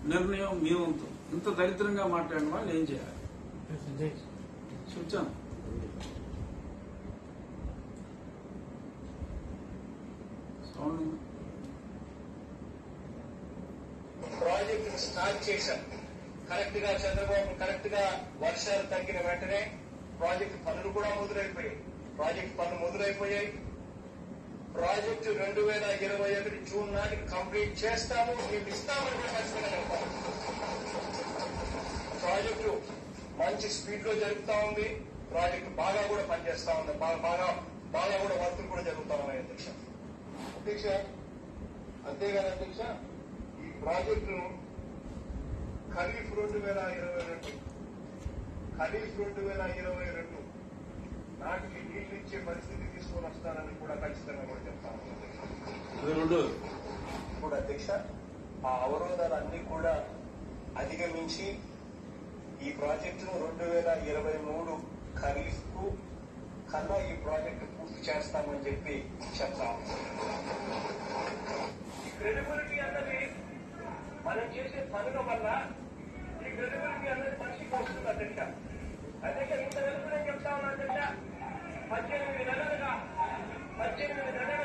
నిర్ణయం మీ వంతు ఇంత దరిద్రంగా మాట్లాడిన వాళ్ళు ఏం చేయాలి చెప్తాను సౌండ్ ఉంది. ప్రాజెక్ట్ స్టార్ట్ చేశాం కరెక్ట్ గా చంద్రబాబు కరెక్ట్ గా వర్షాలు తగ్గిన వెంటనే ప్రాజెక్ట్ పనులు కూడా మొదలైపోయాయి ప్రాజెక్ట్ పనులు మొదలైపోయాయి ప్రాజెక్టు రెండు వేల ఇరవై ఒకటి జూన్ నాటికి కంప్లీట్ చేస్తాము మేము ఇస్తామని కూడా ఖచ్చితంగా చెప్తాము ప్రాజెక్టు మంచి స్పీడ్ లో జరుగుతా ఉంది ప్రాజెక్టు బాగా కూడా పనిచేస్తా ఉంది బాగా బాగా బాగా కూడా వర్కులు కూడా జరుగుతా ఉన్నాయి అధ్యక్ష అధ్యక్ష అంతేగాని అధ్యక్ష ఈ ప్రాజెక్టును ఖరీఫ్ రెండు వేల ఇరవై రెండు ఖరీఫ్ రెండు వేల ఇరవై రెండు నాటికి నీళ్లు ఇచ్చే పరిస్థితి తీసుకొని వస్తానని కూడా ఖచ్చితంగా కూడా చెప్తాను ఇది రెండు ఇప్పుడు అధ్యక్ష ఆ అవరోధాలన్నీ కూడా అధిగమించి ఈ ప్రాజెక్టును రెండు వేల ఇరవై మూడు ఖరీఫ్ కు కన్నా ఈ ప్రాజెక్టు పూర్తి చేస్తామని చెప్పి చెప్తాము ఈ క్రెడిబిలిటీ అన్నది మనం చేసే పనుల వల్ల ఈ క్రెడిబిలిటీ అన్నది మనిషికి వస్తుంది అధ్యక్ష అధ్యక్ష ఇంత వెలుగు నేను చెప్తా ఉన్నా అధ్యక్ష పద్దెనిమిది నెలలుగా పద్దెనిమిది నెలలుగా